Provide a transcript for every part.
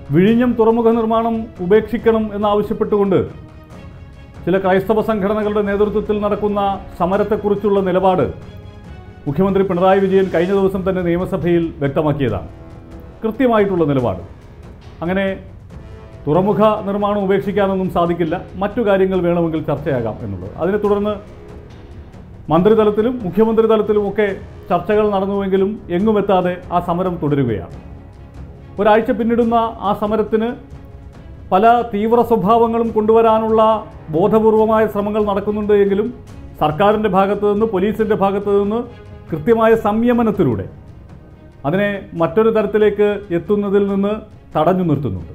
വിഴിഞ്ഞം തുറമുഖ നിർമ്മാണം ഉപേക്ഷിക്കണം എന്നാവശ്യപ്പെട്ടുകൊണ്ട് ചില ക്രൈസ്തവ സംഘടനകളുടെ നേതൃത്വത്തിൽ നടക്കുന്ന സമരത്തെക്കുറിച്ചുള്ള നിലപാട് മുഖ്യമന്ത്രി പിണറായി വിജയൻ കഴിഞ്ഞ ദിവസം തന്നെ നിയമസഭയിൽ വ്യക്തമാക്കിയതാണ് കൃത്യമായിട്ടുള്ള നിലപാട് അങ്ങനെ തുറമുഖ നിർമ്മാണം ഉപേക്ഷിക്കാനൊന്നും സാധിക്കില്ല മറ്റു കാര്യങ്ങൾ വേണമെങ്കിൽ ചർച്ചയാകാം എന്നുള്ളത് അതിനെ തുടർന്ന് മന്ത്രിതലത്തിലും മുഖ്യമന്ത്രി തലത്തിലുമൊക്കെ ചർച്ചകൾ നടന്നുവെങ്കിലും എങ്ങുമെത്താതെ ആ സമരം തുടരുകയാണ് ഒരാഴ്ച പിന്നിടുന്ന ആ സമരത്തിന് പല തീവ്ര സ്വഭാവങ്ങളും കൊണ്ടുവരാനുള്ള ബോധപൂർവമായ ശ്രമങ്ങൾ നടക്കുന്നുണ്ട് എങ്കിലും സർക്കാരിൻ്റെ ഭാഗത്തു നിന്ന് പോലീസിൻ്റെ ഭാഗത്തു നിന്ന് കൃത്യമായ സംയമനത്തിലൂടെ അതിനെ മറ്റൊരു തരത്തിലേക്ക് എത്തുന്നതിൽ നിന്ന് തടഞ്ഞു നിർത്തുന്നുണ്ട്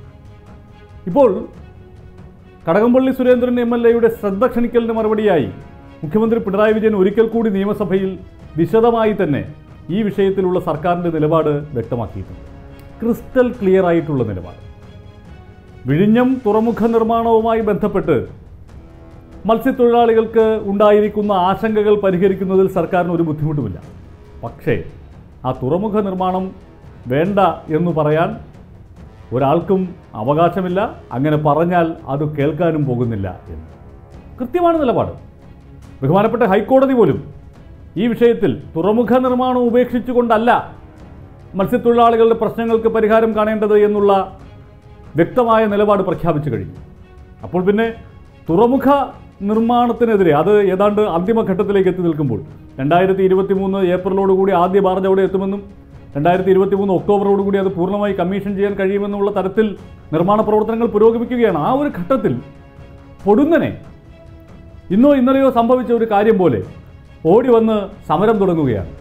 ഇപ്പോൾ കടകംപള്ളി സുരേന്ദ്രൻ എം എൽ എയുടെ ശ്രദ്ധ ക്ഷണിക്കലിന് മറുപടിയായി മുഖ്യമന്ത്രി പിണറായി വിജയൻ ഒരിക്കൽ കൂടി നിയമസഭയിൽ വിശദമായി തന്നെ ഈ വിഷയത്തിലുള്ള സർക്കാരിൻ്റെ നിലപാട് വ്യക്തമാക്കിയിട്ടുണ്ട് ക്രിസ്റ്റൽ ക്ലിയർ ആയിട്ടുള്ള നിലപാട് വിഴിഞ്ഞം തുറമുഖ നിർമ്മാണവുമായി ബന്ധപ്പെട്ട് മത്സ്യത്തൊഴിലാളികൾക്ക് ഉണ്ടായിരിക്കുന്ന ആശങ്കകൾ പരിഹരിക്കുന്നതിൽ സർക്കാരിന് ഒരു ബുദ്ധിമുട്ടുമില്ല പക്ഷേ ആ തുറമുഖ നിർമ്മാണം വേണ്ട എന്ന് പറയാൻ ഒരാൾക്കും അവകാശമില്ല അങ്ങനെ പറഞ്ഞാൽ അത് കേൾക്കാനും പോകുന്നില്ല എന്ന് കൃത്യമാണ് നിലപാട് ബഹുമാനപ്പെട്ട ഹൈക്കോടതി പോലും ഈ വിഷയത്തിൽ തുറമുഖ നിർമ്മാണം ഉപേക്ഷിച്ചുകൊണ്ടല്ല മത്സ്യത്തൊഴിലാളികളുടെ പ്രശ്നങ്ങൾക്ക് പരിഹാരം കാണേണ്ടത് എന്നുള്ള വ്യക്തമായ നിലപാട് പ്രഖ്യാപിച്ചു കഴിഞ്ഞു അപ്പോൾ പിന്നെ തുറമുഖ നിർമ്മാണത്തിനെതിരെ അത് ഏതാണ്ട് അന്തിമഘട്ടത്തിലേക്ക് എത്തി നിൽക്കുമ്പോൾ രണ്ടായിരത്തി ഇരുപത്തി മൂന്ന് ഏപ്രിലോടുകൂടി ആദ്യ ബാർജ് അവിടെ എത്തുമെന്നും രണ്ടായിരത്തി ഇരുപത്തി മൂന്ന് ഒക്ടോബറോടുകൂടി അത് പൂർണ്ണമായി കമ്മീഷൻ ചെയ്യാൻ കഴിയുമെന്നുള്ള തരത്തിൽ നിർമ്മാണ പ്രവർത്തനങ്ങൾ പുരോഗമിക്കുകയാണ് ആ ഒരു ഘട്ടത്തിൽ പൊടുന്നനെ ഇന്നോ ഇന്നലെയോ സംഭവിച്ച ഒരു കാര്യം പോലെ ഓടി വന്ന് സമരം തുടങ്ങുകയാണ്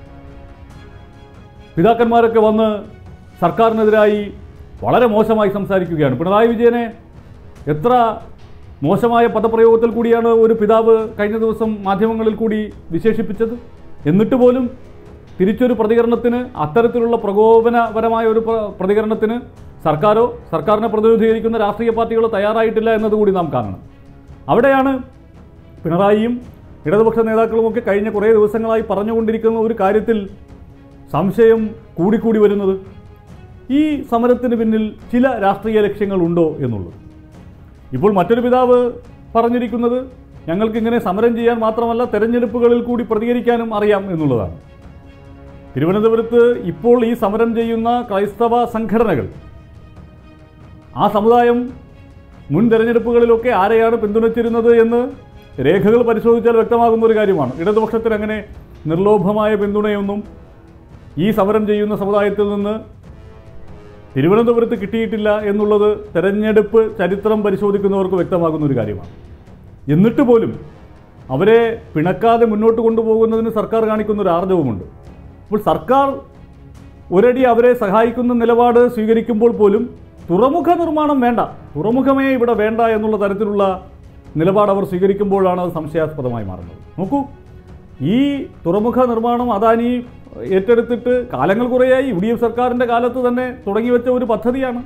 പിതാക്കന്മാരൊക്കെ വന്ന് സർക്കാരിനെതിരായി വളരെ മോശമായി സംസാരിക്കുകയാണ് പിണറായി വിജയനെ എത്ര മോശമായ പദപ്രയോഗത്തിൽ കൂടിയാണ് ഒരു പിതാവ് കഴിഞ്ഞ ദിവസം മാധ്യമങ്ങളിൽ കൂടി വിശേഷിപ്പിച്ചത് എന്നിട്ട് പോലും തിരിച്ചൊരു പ്രതികരണത്തിന് അത്തരത്തിലുള്ള പ്രകോപനപരമായ ഒരു പ്ര- പ്രതികരണത്തിന് സർക്കാരോ സർക്കാരിനെ പ്രതിനിധീകരിക്കുന്ന രാഷ്ട്രീയ പാർട്ടികളോ തയ്യാറായിട്ടില്ല എന്നതുകൂടി നാം കാണണം അവിടെയാണ് പിണറായിയും ഇടതുപക്ഷ നേതാക്കളുമൊക്കെ കഴിഞ്ഞ കുറേ ദിവസങ്ങളായി പറഞ്ഞുകൊണ്ടിരിക്കുന്ന ഒരു കാര്യത്തിൽ സംശയം കൂടിക്കൂടി വരുന്നത് ഈ സമരത്തിന് പിന്നിൽ ചില രാഷ്ട്രീയ ലക്ഷ്യങ്ങളുണ്ടോ എന്നുള്ളത് ഇപ്പോൾ മറ്റൊരു പിതാവ് പറഞ്ഞിരിക്കുന്നത് ഞങ്ങൾക്ക് ഇങ്ങനെ സമരം ചെയ്യാൻ മാത്രമല്ല തെരഞ്ഞെടുപ്പുകളിൽ കൂടി പ്രതികരിക്കാനും അറിയാം എന്നുള്ളതാണ് തിരുവനന്തപുരത്ത് ഇപ്പോൾ ഈ സമരം ചെയ്യുന്ന ക്രൈസ്തവ സംഘടനകൾ ആ സമുദായം മുൻ തെരഞ്ഞെടുപ്പുകളിലൊക്കെ ആരെയാണ് പിന്തുണച്ചിരുന്നത് എന്ന് രേഖകൾ പരിശോധിച്ചാൽ വ്യക്തമാകുന്ന ഒരു കാര്യമാണ് ഇടതുപക്ഷത്തിന് അങ്ങനെ നിർലോഭമായ പിന്തുണയൊന്നും ഈ സമരം ചെയ്യുന്ന സമുദായത്തിൽ നിന്ന് തിരുവനന്തപുരത്ത് കിട്ടിയിട്ടില്ല എന്നുള്ളത് തെരഞ്ഞെടുപ്പ് ചരിത്രം പരിശോധിക്കുന്നവർക്ക് വ്യക്തമാകുന്ന ഒരു കാര്യമാണ് എന്നിട്ട് പോലും അവരെ പിണക്കാതെ മുന്നോട്ട് കൊണ്ടുപോകുന്നതിന് സർക്കാർ കാണിക്കുന്ന ഒരു ആർജവുമുണ്ട് അപ്പോൾ സർക്കാർ ഒരടി അവരെ സഹായിക്കുന്ന നിലപാട് സ്വീകരിക്കുമ്പോൾ പോലും തുറമുഖ നിർമ്മാണം വേണ്ട തുറമുഖമേ ഇവിടെ വേണ്ട എന്നുള്ള തരത്തിലുള്ള നിലപാട് അവർ സ്വീകരിക്കുമ്പോഴാണ് അത് സംശയാസ്പദമായി മാറുന്നത് നോക്കൂ ഈ തുറമുഖ നിർമ്മാണം അദാനി ഏറ്റെടുത്തിട്ട് കാലങ്ങൾ കുറേയായി യു ഡി എഫ് സർക്കാരിൻ്റെ കാലത്ത് തന്നെ തുടങ്ങി വെച്ച ഒരു പദ്ധതിയാണ്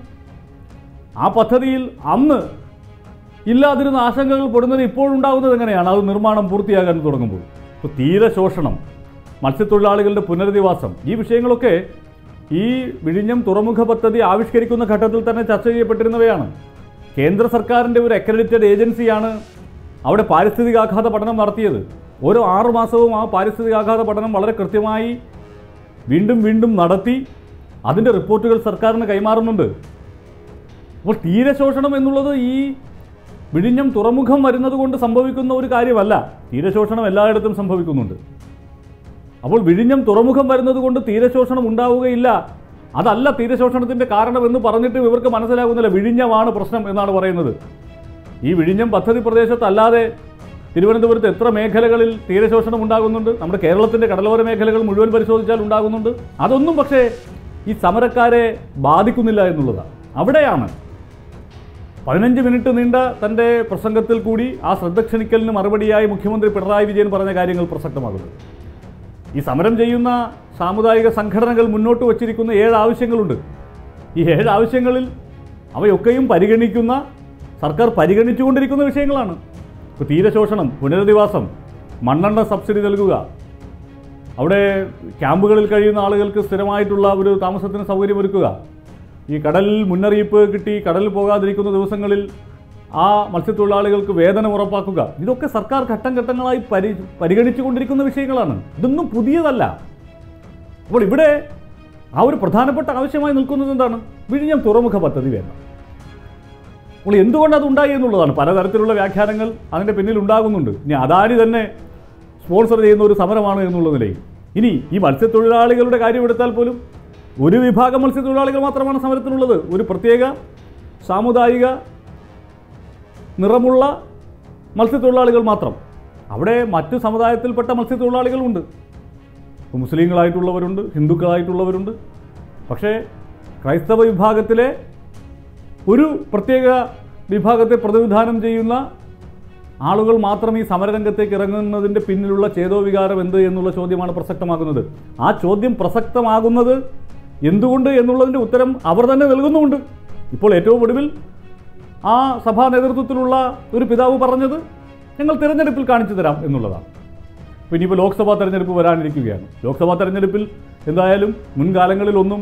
ആ പദ്ധതിയിൽ അന്ന് ഇല്ലാതിരുന്ന ആശങ്കകൾ പെടുന്നത് ഇപ്പോഴുണ്ടാകുന്നത് എങ്ങനെയാണ് അത് നിർമ്മാണം പൂർത്തിയാകാൻ തുടങ്ങുമ്പോൾ ഇപ്പോൾ തീരെ ശോഷണം മത്സ്യത്തൊഴിലാളികളുടെ പുനരധിവാസം ഈ വിഷയങ്ങളൊക്കെ ഈ വിഴിഞ്ഞം തുറമുഖ പദ്ധതി ആവിഷ്കരിക്കുന്ന ഘട്ടത്തിൽ തന്നെ ചർച്ച ചെയ്യപ്പെട്ടിരുന്നവയാണ് കേന്ദ്ര സർക്കാരിൻ്റെ ഒരു അക്രഡിറ്റഡ് ഏജൻസിയാണ് അവിടെ പാരിസ്ഥിതികാഘാത പഠനം നടത്തിയത് ഓരോ ആറു മാസവും ആ പാരിസ്ഥിതികാഘാത പഠനം വളരെ കൃത്യമായി വീണ്ടും വീണ്ടും നടത്തി അതിൻ്റെ റിപ്പോർട്ടുകൾ സർക്കാരിന് കൈമാറുന്നുണ്ട് അപ്പോൾ തീരശോഷണം എന്നുള്ളത് ഈ വിഴിഞ്ഞം തുറമുഖം വരുന്നത് കൊണ്ട് സംഭവിക്കുന്ന ഒരു കാര്യമല്ല തീരശോഷണം എല്ലായിടത്തും സംഭവിക്കുന്നുണ്ട് അപ്പോൾ വിഴിഞ്ഞം തുറമുഖം വരുന്നത് കൊണ്ട് തീരശോഷണം ഉണ്ടാവുകയില്ല അതല്ല തീരശോഷണത്തിൻ്റെ കാരണം എന്ന് പറഞ്ഞിട്ട് ഇവർക്ക് മനസ്സിലാകുന്നില്ല വിഴിഞ്ഞമാണ് പ്രശ്നം എന്നാണ് പറയുന്നത് ഈ വിഴിഞ്ഞം പദ്ധതി പ്രദേശത്തല്ലാതെ തിരുവനന്തപുരത്ത് എത്ര മേഖലകളിൽ തീരശോഷണം ഉണ്ടാകുന്നുണ്ട് നമ്മുടെ കേരളത്തിൻ്റെ കടലോര മേഖലകൾ മുഴുവൻ പരിശോധിച്ചാൽ ഉണ്ടാകുന്നുണ്ട് അതൊന്നും പക്ഷേ ഈ സമരക്കാരെ ബാധിക്കുന്നില്ല എന്നുള്ളതാണ് അവിടെയാണ് പതിനഞ്ച് മിനിറ്റ് നീണ്ട തൻ്റെ പ്രസംഗത്തിൽ കൂടി ആ ശ്രദ്ധ ക്ഷണിക്കലിന് മറുപടിയായി മുഖ്യമന്ത്രി പിണറായി വിജയൻ പറഞ്ഞ കാര്യങ്ങൾ പ്രസക്തമാകുന്നത് ഈ സമരം ചെയ്യുന്ന സാമുദായിക സംഘടനകൾ മുന്നോട്ട് വച്ചിരിക്കുന്ന ഏഴ് ആവശ്യങ്ങളുണ്ട് ഈ ഏഴ് ആവശ്യങ്ങളിൽ അവയൊക്കെയും പരിഗണിക്കുന്ന സർക്കാർ പരിഗണിച്ചുകൊണ്ടിരിക്കുന്ന വിഷയങ്ങളാണ് ഇപ്പോൾ തീരശോഷണം പുനരധിവാസം മണ്ണെണ്ണ സബ്സിഡി നൽകുക അവിടെ ക്യാമ്പുകളിൽ കഴിയുന്ന ആളുകൾക്ക് സ്ഥിരമായിട്ടുള്ള ഒരു താമസത്തിന് സൗകര്യമൊരുക്കുക ഈ കടലിൽ മുന്നറിയിപ്പ് കിട്ടി കടലിൽ പോകാതിരിക്കുന്ന ദിവസങ്ങളിൽ ആ മത്സ്യത്തൊഴിലാളികൾക്ക് വേതനം ഉറപ്പാക്കുക ഇതൊക്കെ സർക്കാർ ഘട്ടം ഘട്ടങ്ങളായി പരി പരിഗണിച്ചു കൊണ്ടിരിക്കുന്ന വിഷയങ്ങളാണ് ഇതൊന്നും പുതിയതല്ല അപ്പോൾ ഇവിടെ ആ ഒരു പ്രധാനപ്പെട്ട ആവശ്യമായി നിൽക്കുന്നത് എന്താണ് വിഴിഞ്ഞം തുറമുഖ പദ്ധതി വേണം അപ്പോൾ എന്തുകൊണ്ട് അത് ഉണ്ടായി എന്നുള്ളതാണ് പലതരത്തിലുള്ള വ്യാഖ്യാനങ്ങൾ അതിൻ്റെ പിന്നിൽ ഉണ്ടാകുന്നുണ്ട് ഇനി അദാനി തന്നെ സ്പോൺസർ ചെയ്യുന്ന ഒരു സമരമാണ് എന്നുള്ള നിലയിൽ ഇനി ഈ മത്സ്യത്തൊഴിലാളികളുടെ കാര്യം എടുത്താൽ പോലും ഒരു വിഭാഗം മത്സ്യത്തൊഴിലാളികൾ മാത്രമാണ് സമരത്തിനുള്ളത് ഒരു പ്രത്യേക സാമുദായിക നിറമുള്ള മത്സ്യത്തൊഴിലാളികൾ മാത്രം അവിടെ മറ്റു സമുദായത്തിൽപ്പെട്ട മത്സ്യത്തൊഴിലാളികളുണ്ട് ഇപ്പോൾ മുസ്ലിങ്ങളായിട്ടുള്ളവരുണ്ട് ഹിന്ദുക്കളായിട്ടുള്ളവരുണ്ട് പക്ഷേ ക്രൈസ്തവ വിഭാഗത്തിലെ ഒരു പ്രത്യേക വിഭാഗത്തെ പ്രതിനിധാനം ചെയ്യുന്ന ആളുകൾ മാത്രം ഈ സമരരംഗത്തേക്ക് ഇറങ്ങുന്നതിൻ്റെ പിന്നിലുള്ള ചേതോവികാരം എന്ത് എന്നുള്ള ചോദ്യമാണ് പ്രസക്തമാകുന്നത് ആ ചോദ്യം പ്രസക്തമാകുന്നത് എന്തുകൊണ്ട് എന്നുള്ളതിൻ്റെ ഉത്തരം അവർ തന്നെ നൽകുന്നുമുണ്ട് ഇപ്പോൾ ഏറ്റവും ഒടുവിൽ ആ സഭാ നേതൃത്വത്തിലുള്ള ഒരു പിതാവ് പറഞ്ഞത് ഞങ്ങൾ തിരഞ്ഞെടുപ്പിൽ കാണിച്ചു തരാം എന്നുള്ളതാണ് അപ്പോൾ ഇനിയിപ്പോൾ ലോക്സഭാ തെരഞ്ഞെടുപ്പ് വരാനിരിക്കുകയാണ് ലോക്സഭാ തെരഞ്ഞെടുപ്പിൽ എന്തായാലും മുൻകാലങ്ങളിലൊന്നും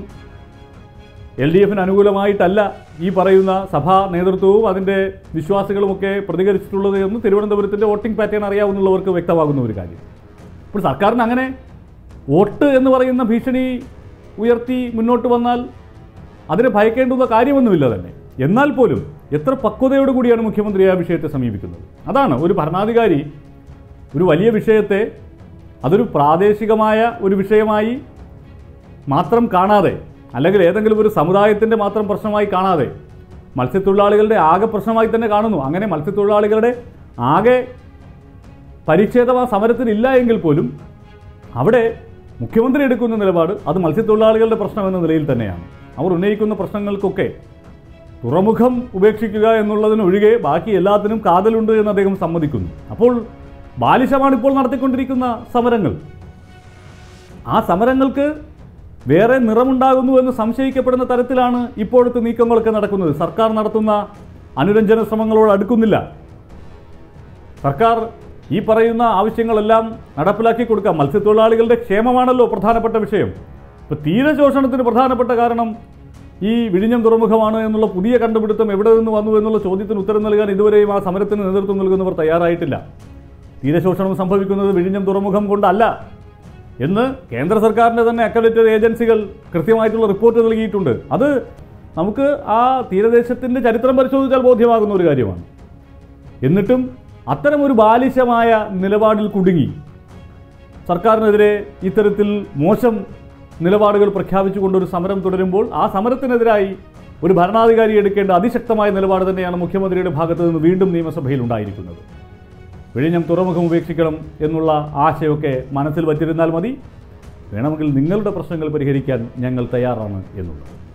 എൽ ഡി എഫിന് അനുകൂലമായിട്ടല്ല ഈ പറയുന്ന സഭാ നേതൃത്വവും അതിൻ്റെ വിശ്വാസികളുമൊക്കെ പ്രതികരിച്ചിട്ടുള്ളത് എന്ന് തിരുവനന്തപുരത്തിൻ്റെ വോട്ടിംഗ് പാറ്റേൺ അറിയാവുന്നവർക്ക് വ്യക്തമാകുന്ന ഒരു കാര്യം ഇപ്പോൾ സർക്കാരിന് അങ്ങനെ വോട്ട് എന്ന് പറയുന്ന ഭീഷണി ഉയർത്തി മുന്നോട്ട് വന്നാൽ അതിനെ ഭയക്കേണ്ടുന്ന കാര്യമൊന്നുമില്ല തന്നെ എന്നാൽ പോലും എത്ര പക്വതയോട് കൂടിയാണ് മുഖ്യമന്ത്രി ആ വിഷയത്തെ സമീപിക്കുന്നത് അതാണ് ഒരു ഭരണാധികാരി ഒരു വലിയ വിഷയത്തെ അതൊരു പ്രാദേശികമായ ഒരു വിഷയമായി മാത്രം കാണാതെ അല്ലെങ്കിൽ ഏതെങ്കിലും ഒരു സമുദായത്തിൻ്റെ മാത്രം പ്രശ്നമായി കാണാതെ മത്സ്യത്തൊഴിലാളികളുടെ ആകെ പ്രശ്നമായി തന്നെ കാണുന്നു അങ്ങനെ മത്സ്യത്തൊഴിലാളികളുടെ ആകെ പരിച്ഛേദം ആ സമരത്തിനില്ല എങ്കിൽ പോലും അവിടെ മുഖ്യമന്ത്രി എടുക്കുന്ന നിലപാട് അത് മത്സ്യത്തൊഴിലാളികളുടെ പ്രശ്നം എന്ന നിലയിൽ തന്നെയാണ് അവർ ഉന്നയിക്കുന്ന പ്രശ്നങ്ങൾക്കൊക്കെ തുറമുഖം ഉപേക്ഷിക്കുക എന്നുള്ളതിനൊഴികെ ബാക്കി എല്ലാത്തിനും കാതലുണ്ട് എന്ന് അദ്ദേഹം സമ്മതിക്കുന്നു അപ്പോൾ ബാലിശമാണ് ഇപ്പോൾ നടത്തിക്കൊണ്ടിരിക്കുന്ന സമരങ്ങൾ ആ സമരങ്ങൾക്ക് വേറെ നിറമുണ്ടാകുന്നു എന്ന് സംശയിക്കപ്പെടുന്ന തരത്തിലാണ് ഇപ്പോഴത്തെ നീക്കങ്ങളൊക്കെ നടക്കുന്നത് സർക്കാർ നടത്തുന്ന അനുരഞ്ജന ശ്രമങ്ങളോട് അടുക്കുന്നില്ല സർക്കാർ ഈ പറയുന്ന ആവശ്യങ്ങളെല്ലാം നടപ്പിലാക്കി കൊടുക്കാം മത്സ്യത്തൊഴിലാളികളുടെ ക്ഷേമമാണല്ലോ പ്രധാനപ്പെട്ട വിഷയം ഇപ്പോൾ തീരശോഷണത്തിന് പ്രധാനപ്പെട്ട കാരണം ഈ വിഴിഞ്ഞം തുറമുഖമാണ് എന്നുള്ള പുതിയ കണ്ടുപിടുത്തം എവിടെ നിന്ന് വന്നു എന്നുള്ള ചോദ്യത്തിന് ഉത്തരം നൽകാൻ ഇതുവരെയും ആ സമരത്തിന് നേതൃത്വം നൽകുന്നവർ തയ്യാറായിട്ടില്ല തീരശോഷണം സംഭവിക്കുന്നത് വിഴിഞ്ഞം തുറമുഖം കൊണ്ടല്ല എന്ന് കേന്ദ്ര സർക്കാരിൻ്റെ തന്നെ അക്രഡിറ്റഡ് ഏജൻസികൾ കൃത്യമായിട്ടുള്ള റിപ്പോർട്ട് നൽകിയിട്ടുണ്ട് അത് നമുക്ക് ആ തീരദേശത്തിൻ്റെ ചരിത്രം പരിശോധിച്ചാൽ ബോധ്യമാകുന്ന ഒരു കാര്യമാണ് എന്നിട്ടും അത്തരം ഒരു ബാലിശമായ നിലപാടിൽ കുടുങ്ങി സർക്കാരിനെതിരെ ഇത്തരത്തിൽ മോശം നിലപാടുകൾ പ്രഖ്യാപിച്ചുകൊണ്ട് ഒരു സമരം തുടരുമ്പോൾ ആ സമരത്തിനെതിരായി ഒരു ഭരണാധികാരി എടുക്കേണ്ട അതിശക്തമായ നിലപാട് തന്നെയാണ് മുഖ്യമന്ത്രിയുടെ ഭാഗത്ത് നിന്ന് വീണ്ടും നിയമസഭയിൽ ഉണ്ടായിരിക്കുന്നത് വിഴിഞ്ഞം തുറമുഖം ഉപേക്ഷിക്കണം എന്നുള്ള ആശയമൊക്കെ മനസ്സിൽ വച്ചിരുന്നാൽ മതി വേണമെങ്കിൽ നിങ്ങളുടെ പ്രശ്നങ്ങൾ പരിഹരിക്കാൻ ഞങ്ങൾ തയ്യാറാണ് എന്നുള്ളത്